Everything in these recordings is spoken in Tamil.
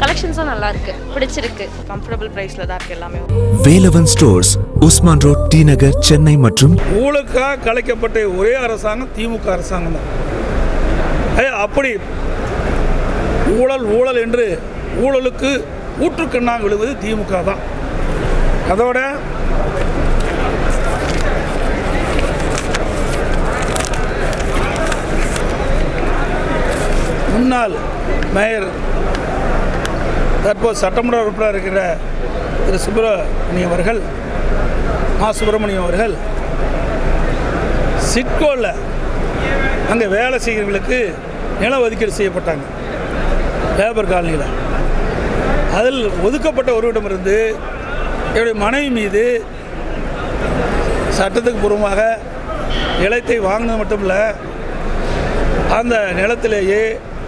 கலெக்ஷன்ஸும் நல்லா இருக்கு பிடிச்சிருக்கு கம்ஃபர்டபுள் ப்ரைஸில் தான் இருக்குது எல்லாமே Velavan stores Usman road T Nagar Chennai மற்றும் ஊழலுக்காக கலைக்கப்பட்ட ஒரே அரசாங்கம் திமுக அரசாங்கம் தான் ஐயா, அப்படி ஊழல் ஊழல் என்று ஊழலுக்கு ஊற்றுக்கண்ணாக விழுவது திமுக தான் அதோட முன்னாள் மேயர் தற்போது சட்டமன்ற உறுப்பினர் இருக்கிற திரு சுப்பிரமணியம் அவர்கள் மா சுப்பிரமணியம் அவர்கள் சிட்கோவில் அங்கே வேலை செய்கிறவங்களுக்கு நில ஒதுக்கீடு செய்யப்பட்டாங்க லேபர் காலனியில் அதில் ஒதுக்கப்பட்ட ஒருவரிடமிருந்து என்னுடைய மனைவி மீது சட்டத்துக்கு பூர்வமாக நிலத்தை வாங்கினது மட்டும் இல்லை அந்த நிலத்திலேயே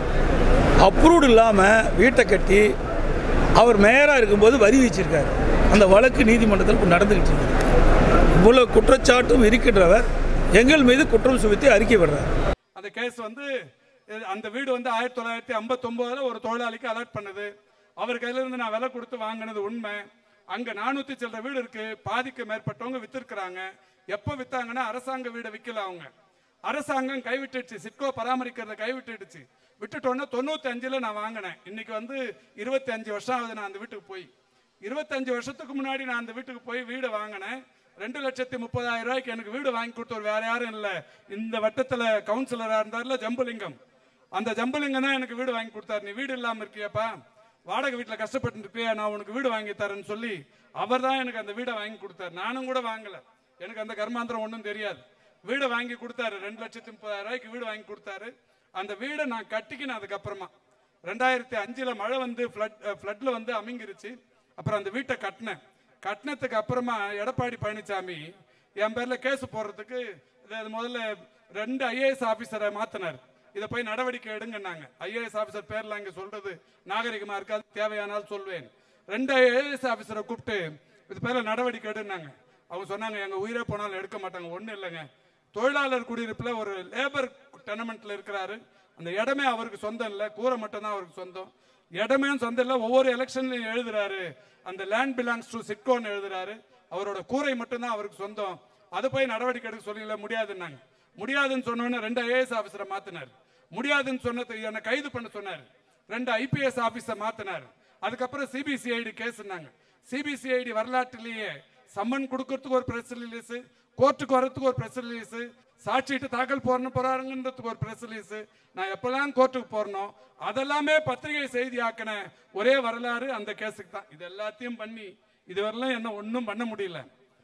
அப்ரூவ்டு இல்லாமல் வீட்டை கட்டி அவர் மேயராக இருக்கும்போது வரி வச்சிருக்காரு அந்த வழக்கு நீதிமன்றத்தில் இப்போ நடந்துக்கிட்டு இருக்குது இவ்வளவு குற்றச்சாட்டும் இருக்கின்றவர் எங்கள் மீது குற்றம் சுமத்தி அறிக்கை விடுறார் அந்த கேஸ் வந்து இது- அந்த வீடு வந்து ஆயிரத்தி தொள்ளாயிரத்தி ஐம்பத்தொம்போதில் ஒரு தொழிலாளிக்கு அலர்ட் பண்ணுது அவர் கையில இருந்து நான் விலை கொடுத்து வாங்கினது உண்மை அங்க நானூத்தி சில்லற வீடு இருக்கு பாதிக்கு மேற்பட்டவங்க வித்திருக்கிறாங்க எப்போ வித்தாங்கன்னா அரசாங்க வீடை விற்கல அவங்க அரசாங்கம் கைவிட்டுடுச்சு சிட்கோ பராமரிக்கிறத கைவிட்டுடுச்சு விட்டுட்டோன்னே தொண்ணூத்தி அஞ்சுல நான் வாங்கினேன் இன்னைக்கு வந்து இருபத்தி அஞ்சு வருஷம் ஆகுது நான் அந்த வீட்டுக்கு போய் இருபத்தஞ்சு வருஷத்துக்கு முன்னாடி நான் அந்த வீட்டுக்கு போய் வீடு வாங்கினேன் ரெண்டு லட்சத்தி முப்பதாயிரம் ரூபாய்க்கு எனக்கு வீடு வாங்கி கொடுத்தவர் வேற யாரும் இல்லை இந்த வட்டத்துல கவுன்சிலரா இருந்தார்ல ஜம்புலிங்கம் அந்த ஜம்புலிங்கம் தான் எனக்கு வீடு வாங்கி கொடுத்தாரு நீ வீடு இல்லாம இருக்கியாப்பா வாடகை வீட்டுல கஷ்டப்பட்டு இருப்பியா நான் உனக்கு வீடு வாங்கி தரேன்னு சொல்லி அவர் தான் எனக்கு அந்த வீடை வாங்கி கொடுத்தாரு நானும் கூட வாங்கல எனக்கு அந்த கர்மாந்திரம் ஒன்றும் தெரியாது வீடை வாங்கி கொடுத்தாரு ரெண்டு லட்சத்தி முப்பதாயிரம் ரூபாய்க்கு வீடு வாங்கி கொடுத்தாரு அந்த வீடை நான் கட்டிக்கினேன் அதுக்கப்புறமா ரெண்டாயிரத்தி அஞ்சுல மழை வந்து ஃப்ளட் ஃப்ளட்ல வந்து அமிங்கிருச்சு அப்புறம் அந்த வீட்டை கட்டினேன் கட்டினதுக்கு அப்புறமா எடப்பாடி பழனிசாமி என் பேர்ல கேஸ் போடுறதுக்கு இது அது முதல்ல ரெண்டு ஐஏஎஸ் ஆபீசரை மாத்தினார் இதை போய் நடவடிக்கை எடுங்கன்னாங்க ஐஏஎஸ் ஆபீசர் பேர்ல இங்க சொல்றது நாகரிகமா இருக்காது தேவையானால் சொல்வேன் ரெண்டு ஐஏஎஸ் ஆபீசரை கூப்பிட்டு இது பேர்ல நடவடிக்கை எடுன்னாங்க அவங்க சொன்னாங்க எங்க உயிரே போனாலும் எடுக்க மாட்டாங்க ஒண்ணு இல்லைங்க தொழிலாளர் குடியிருப்புல ஒரு லேபர் டெனமெண்ட்ல இருக்கிறாரு அந்த இடமே அவருக்கு சொந்தம் இல்லை கூரை மட்டும் தான் அவருக்கு சொந்தம் இடமே சொந்தம் இல்லை ஒவ்வொரு எலெக்ஷன்லையும் எழுதுறாரு அந்த லேண்ட் பிலாங்ஸ் டு சிட்கோன்னு எழுதுறாரு அவரோட கூரை மட்டும் தான் அவருக்கு சொந்தம் அது போய் நடவடிக்கை எடுக்க சொல்லல முடியாதுன்னாங்க முடியாதுன்னு சொன்னோன்னே ரெண்டு ஐஏஎஸ் ஆபீசரை மாத்தினார் முடியாதுன்னு சொன்னது என்னை கைது பண்ண சொன்னார் ரெண்டு ஐபிஎஸ் ஆபீஸர் மாத்தினார் அதுக்கப்புறம் சிபிசிஐடி கேஸ்னாங்க சிபிசிஐடி வரலாற்றிலேயே சம்மன் கொடுக்கறதுக்கு ஒரு பிரஸ் ரிலீஸ் கோர்ட்டுக்கு வர்றதுக்கு ஒரு பிரஸ் ரிலீஸ் சாட்சிட்டு தாக்கல் போறணும் போறாருங்கன்றதுக்கு ஒரு பிரஸ் ரிலீஸ் நான் எப்பெல்லாம் கோர்ட்டுக்கு போறனோ அதெல்லாமே பத்திரிகை செய்தி ஆக்கின ஒரே வரலாறு அந்த கேஸுக்கு தான் இது எல்லாத்தையும் பண்ணி இதுவரையிலும் என்ன ஒன்றும் பண்ண முடியல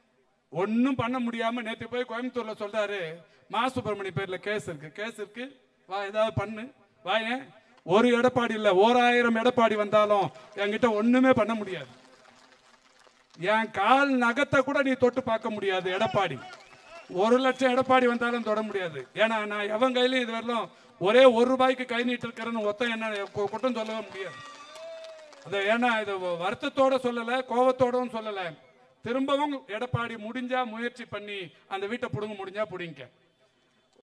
ஒன்றும் பண்ண முடியாம நேற்று போய் கோயம்புத்தூர்ல சொல்றாரு மா சுப்பிரமணி பேர்ல கேஸ் இருக்கு கேஸ் இருக்கு வா ஏதாவது பண்ணு வாயேன் ஒரு எடப்பாடி இல்ல ஓராயிரம் எடப்பாடி வந்தாலும் என்கிட்ட ஒண்ணுமே பண்ண முடியாது என் கால் நகத்தை கூட நீ தொட்டு பார்க்க முடியாது எடப்பாடி ஒரு லட்சம் எடப்பாடி வந்தாலும் தொட முடியாது ஏன்னா நான் எவன் கையிலும் இது வரலாம் ஒரே ஒரு ரூபாய்க்கு கை நீட்டு இருக்கிறேன்னு ஒத்தம் என்ன கு- குற்றம் சொல்லவே முடியாது அது ஏன்னா இது வருத்தத்தோட சொல்லல கோவத்தோடவும் சொல்லல திரும்பவும் எடப்பாடி முடிஞ்சா முயற்சி பண்ணி அந்த வீட்டை புடுங்க முடிஞ்சா புடிங்க